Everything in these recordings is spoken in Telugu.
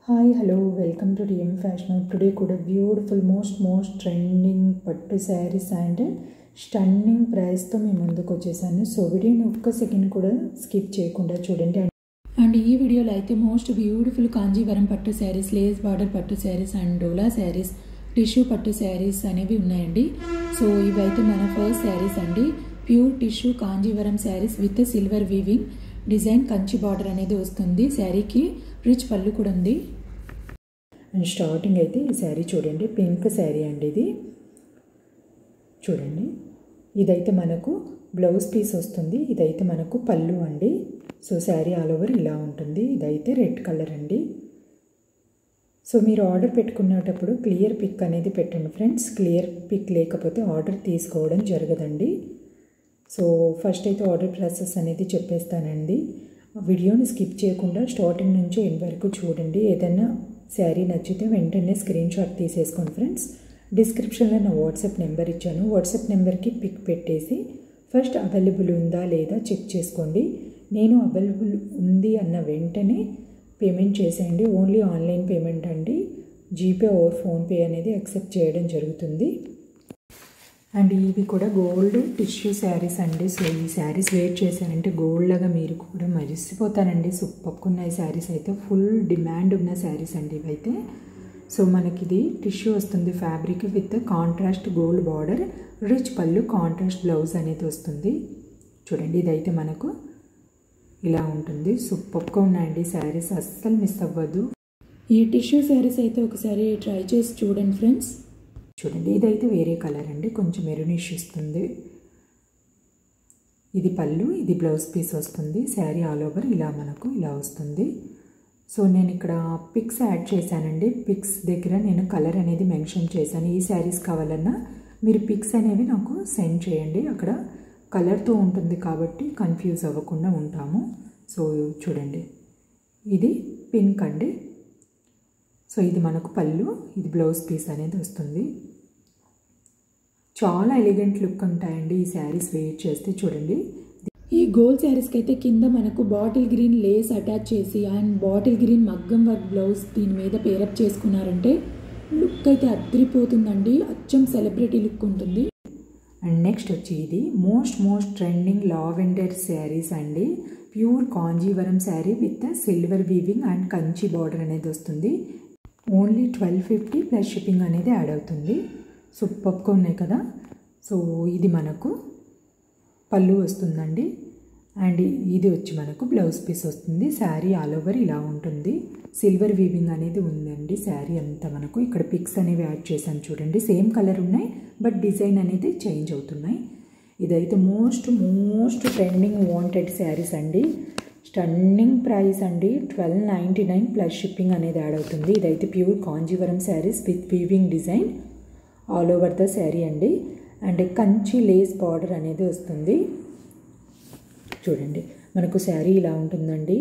hi hello welcome to DM fashion today కూడా beautiful most most trending pattu saris and stunning ప్రైస్తో మేము ముందుకు వచ్చేసాను సో వీడియోని ఒక్క సెకండ్ కూడా స్కిప్ చేయకుండా చూడండి అండ్ ఈ వీడియోలో అయితే మోస్ట్ బ్యూటిఫుల్ కాంజీవరం పట్టు శారీస్ లేస్ బార్డర్ పట్టు శారీస్ అండ్ డోలా శారీస్ టిష్యూ పట్టు శారీస్ అనేవి ఉన్నాయండి సో ఇవైతే మన ఫస్ట్ శారీస్ అండి pure tissue Kanjeevaram saris with silver weaving design Kanchi border అనేది వస్తుంది శారీకి రిచ్ పళ్ళు కూడా ఉంది అండ్ స్టార్టింగ్ అయితే ఈ శారీ చూడండి పింక్ శారీ అండి ఇది చూడండి ఇదైతే మనకు బ్లౌజ్ పీస్ వస్తుంది ఇదైతే మనకు పళ్ళు అండి సో శారీ ఆల్ ఓవర్ ఇలా ఉంటుంది ఇదైతే రెడ్ కలర్ అండి సో మీరు ఆర్డర్ పెట్టుకునేటప్పుడు క్లియర్ పిక్ అనేది పెట్టండి ఫ్రెండ్స్ క్లియర్ పిక్ లేకపోతే ఆర్డర్ తీసుకోవడం జరగదండి సో ఫస్ట్ అయితే ఆర్డర్ ప్రాసెస్ అనేది చెప్పేస్తానండి వీడియోని స్కిప్ చేయకుండా స్టార్టింగ్ నుంచి ఎండ్ వరకు చూడండి ఏదైనా శారీ నచ్చితే వెంటనే స్క్రీన్ షాట్ తీసేసుకోండి ఫ్రెండ్స్ డిస్క్రిప్షన్లో నా వాట్సాప్ నెంబర్ ఇచ్చాను వాట్సాప్ నెంబర్కి పిక్ పెట్టేసి ఫస్ట్ అవైలబుల్ ఉందా లేదా చెక్ చేసుకోండి నేను అవైలబుల్ ఉంది అన్న వెంటనే పేమెంట్ చేసేయండి ఓన్లీ ఆన్లైన్ పేమెంట్ అండి జీపే ఓర్ ఫోన్పే అనేది యాక్సెప్ట్ చేయడం జరుగుతుంది అండ్ ఇవి కూడా గోల్డ్ టిష్యూ శారీస్ అండి సో ఈ శారీస్ వెయిట్ చేశారంటే గోల్డ్ లాగా మీరు కూడా మరిసిపోతారండి సూపర్గా ఉన్నాయి శారీస్ అయితే ఫుల్ డిమాండ్ ఉన్న శారీస్ అండి ఇవైతే సో మనకి ఇది టిష్యూ వస్తుంది fabric with contrast gold border rich pallu contrast blouse అనేది వస్తుంది చూడండి ఇదైతే మనకు ఇలా ఉంటుంది సూపర్గా ఉన్నాయండి శారీస్ అస్సలు మిస్ అవ్వద్దు ఈ టిష్యూ శారీస్ అయితే ఒకసారి ట్రై చేసి చూడండి ఫ్రెండ్స్ చూడండి ఇదైతే వేరే కలర్ అండి కొంచెం మెరూనిష్ ఇస్తుంది ఇది పళ్ళు ఇది బ్లౌజ్ పీస్ వస్తుంది శారీ ఆల్ ఓవర్ ఇలా మనకు ఇలా వస్తుంది సో నేను ఇక్కడ పిక్స్ యాడ్ చేశానండి పిక్స్ దగ్గర నేను కలర్ అనేది మెన్షన్ చేశాను ఈ శారీస్ కావాలన్నా మీరు పిక్స్ అనేవి నాకు సెండ్ చేయండి అక్కడ కలర్తో ఉంటుంది కాబట్టి కన్ఫ్యూజ్ అవ్వకుండా ఉంటాము సో చూడండి ఇది పింక్ అండి సో ఇది మనకు పళ్ళు ఇది బ్లౌజ్ పీస్ అనేది వస్తుంది చాలా ఎలిగెంట్ లుక్ ఉంటాయండి ఈ శారీస్ వెయిట్ చేస్తే చూడండి ఈ గోల్డ్ శారీస్కి అయితే కింద మనకు బాటిల్ గ్రీన్ లేస్ అటాచ్ చేసి and bottle green maggam work blouse దీని మీద పేరప్ చేసుకున్నారంటే లుక్ అయితే అద్దరిపోతుందండి అచ్చం సెలబ్రిటీ లుక్ ఉంటుంది అండ్ నెక్స్ట్ వచ్చి ఇది most most trending lavender saris అండి pure Kanjeevaram sari with silver weaving and Kanchi border అనేది వస్తుంది only twelve fifty plus shipping అనేది యాడ్ అవుతుంది సూపర్గా ఉన్నాయి కదా సో ఇది మనకు పళ్ళు వస్తుందండి అండ్ ఇది వచ్చి మనకు బ్లౌజ్ పీస్ వస్తుంది శారీ ఆల్ ఓవర్ ఇలా ఉంటుంది సిల్వర్ వీవింగ్ అనేది ఉందండి శారీ అంతా మనకు ఇక్కడ పిక్స్ అనేవి యాడ్ చేశాను చూడండి సేమ్ కలర్ ఉన్నాయి బట్ డిజైన్ అనేది చేంజ్ అవుతున్నాయి ఇదైతే most most trending wanted saris అండి స్టన్నింగ్ ప్రైస్ అండి twelve ninety nine plus shipping అనేది యాడ్ అవుతుంది ఇదైతే pure Kanjeevaram saris with weaving design all over the sari అండి అండ్ కంచి లేస్ బార్డర్ అనేది వస్తుంది చూడండి మనకు శారీ ఇలా ఉంటుందండి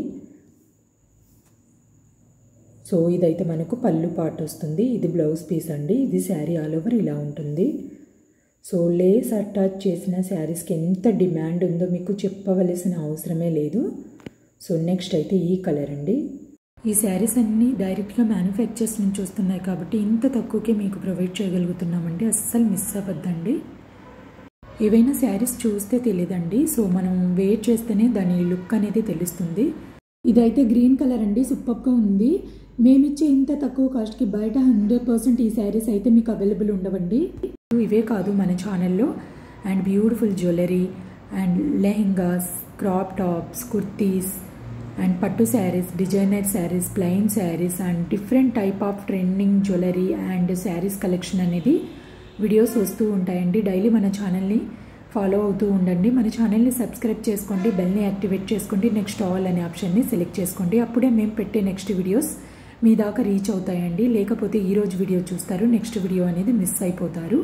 సో ఇదైతే మనకు పళ్ళు పార్ట్ వస్తుంది ఇది బ్లౌజ్ పీస్ అండి ఇది శారీ ఆల్ ఓవర్ ఇలా ఉంటుంది సో లేస్ అటాచ్ చేసిన శారీస్కి ఎంత డిమాండ్ ఉందో మీకు చెప్పవలసిన అవసరమే లేదు సో నెక్స్ట్ అయితే ఈ కలర్ అండి ఈ శారీస్ అన్నీ డైరెక్ట్గా మ్యానుఫ్యాక్చర్స్ నుంచి వస్తున్నాయి కాబట్టి ఇంత తక్కువకే మీకు ప్రొవైడ్ చేయగలుగుతున్నామండి అస్సలు మిస్ అవ్వద్దండి ఏవైనా శారీస్ చూస్తే తెలియదండి సో మనం వెయిట్ చేస్తేనే దాని లుక్ అనేది తెలుస్తుంది ఇదైతే గ్రీన్ కలర్ అండి సూపర్గా ఉంది మేమిచ్చే ఇంత తక్కువ కాస్ట్కి బయట హండ్రెడ్ పర్సెంట్ ఈ శారీస్ అయితే మీకు అవైలబుల్ ఉండవండి ఇవే కాదు మన ఛానల్లో and beautiful jewellery and lehengas crop tops kurtis and పట్టు saris designer saris plain saris and different type of trending jewellery and saris collection అనేది వీడియోస్ వస్తూ ఉంటాయండి డైలీ మన ఛానల్ని ఫాలో అవుతూ ఉండండి మన ఛానల్ని సబ్స్క్రైబ్ చేసుకోండి బెల్ని యాక్టివేట్ చేసుకోండి నెక్స్ట్ ఆల్ అనే ఆప్షన్ని సెలెక్ట్ చేసుకోండి అప్పుడే మేము పెట్టే నెక్స్ట్ వీడియోస్ మీ దాకా రీచ్ అవుతాయండి లేకపోతే ఈరోజు వీడియో చూస్తారు నెక్స్ట్ వీడియో అనేది మిస్ అయిపోతారు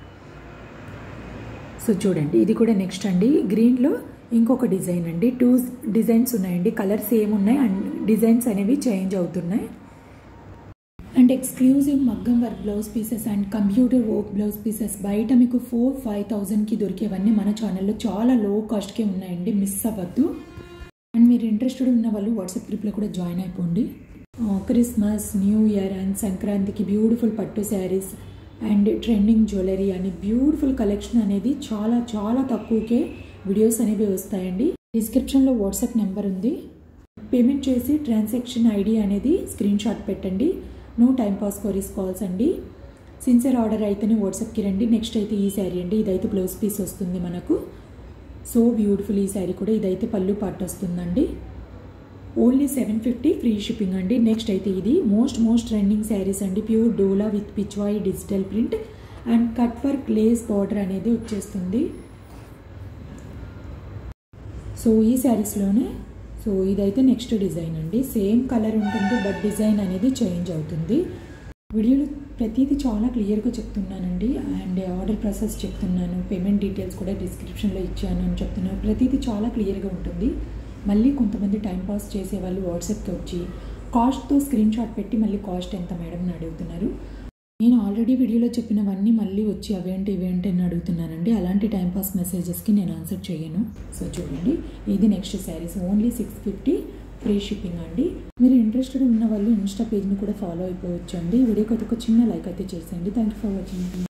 సో చూడండి ఇది కూడా నెక్స్ట్ అండి గ్రీన్లో ఇంకొక డిజైన్ అండి టూ డిజైన్స్ ఉన్నాయండి కలర్స్ సేమ్ ఉన్నాయి అండ్ డిజైన్స్ అనేవి చేంజ్ అవుతున్నాయి and exclusive maggam work blouse pieces and computer work blouse pieces బయట మీకు ఫోర్ ఫైవ్ థౌజండ్కి దొరికేవన్నీ మన ఛానల్లో చాలా లో కాస్ట్కే ఉన్నాయండి మిస్ అవ్వద్దు అండ్ మీరు ఇంట్రెస్టెడ్ ఉన్న వాళ్ళు వాట్సాప్ గ్రూప్లో కూడా జాయిన్ అయిపోండి క్రిస్మస్ న్యూ ఇయర్ అండ్ సంక్రాంతికి బ్యూటిఫుల్ పట్టు శారీస్ అండ్ ట్రెండింగ్ జ్యువెలరీ అని బ్యూటిఫుల్ కలెక్షన్ అనేది చాలా చాలా తక్కువకే వీడియోస్ అనేవి వస్తాయండి డిస్క్రిప్షన్లో వాట్సాప్ నెంబర్ ఉంది పేమెంట్ చేసి ట్రాన్సాక్షన్ ఐడి అనేది స్క్రీన్ షాట్ పెట్టండి no time pass queries calls అండి సిన్సియర్ ఆర్డర్ అయితేనే వాట్సాప్కి రండి నెక్స్ట్ అయితే ఈ శారీ అండి ఇదైతే బ్లౌజ్ పీస్ వస్తుంది మనకు సో బ్యూటిఫుల్ ఈ శారీ కూడా ఇదైతే పళ్ళు పాటు వస్తుందండి only seven fifty free shipping అండి నెక్స్ట్ అయితే ఇది మోస్ట్ మోస్ట్ ట్రెండింగ్ శారీస్ అండి pure dola with pichwai digital print and cut work lace border అనేది వచ్చేస్తుంది సో ఈ శారీస్లోనే సో ఇదైతే నెక్స్ట్ డిజైన్ అండి సేమ్ కలర్ ఉంటుంది బట్ డిజైన్ అనేది చేంజ్ అవుతుంది వీడియోలో ప్రతిదీ చాలా క్లియర్గా చెప్తున్నానండి అండ్ ఆర్డర్ ప్రాసెస్ చెప్తున్నాను పేమెంట్ డీటెయిల్స్ కూడా డిస్క్రిప్షన్లో ఇచ్చాను అని చెప్తున్నాను ప్రతిదీ చాలా క్లియర్గా ఉంటుంది మళ్ళీ కొంతమంది టైంపాస్ చేసే వాళ్ళు వాట్సాప్కి వచ్చి కాస్ట్తో స్క్రీన్ షాట్ పెట్టి మళ్ళీ కాస్ట్ ఎంత మేడం అని అడుగుతున్నారు నేను ఆల్రెడీ వీడియోలో చెప్పినవన్నీ మళ్ళీ వచ్చి అవేంటి ఇవేంటి అని అడుగుతున్నానండి అలాంటి టైంపాస్ మెసేజెస్కి నేను ఆన్సర్ చేయను సో చూడండి ఇది next saris only six fifty free shipping అండి మీరు ఇంట్రెస్టెడ్ ఉన్న వాళ్ళు ఇన్స్టా పేజ్ని కూడా ఫాలో అయిపోవచ్చు అండి వీడియోకి ఒక చిన్న లైక్ అయితే చేసేయండి థ్యాంక్ యూ ఫర్ వాచింగ్